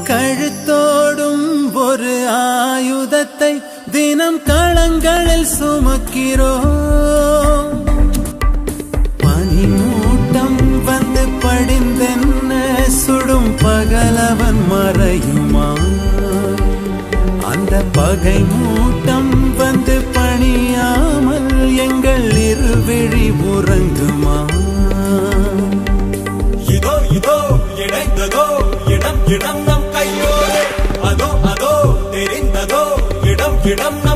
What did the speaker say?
கழுத்தோடும் ஒரு ஆயுதத்தை தினம் களங்களில் சுமக்கிறோம் பனிமூட்டம் வந்து படிந்தென்ன சுடும் பகலவன் மறையுமா அந்த பகை மூட்டம் வந்து பணியாமல் எங்கள் இருவிழி உறங்குமா இதோ இதோ இணைந்ததோ இடம் இடம் நம் கையோடு அதோ அதோ தெரிந்ததோ இடம் இடம் நம்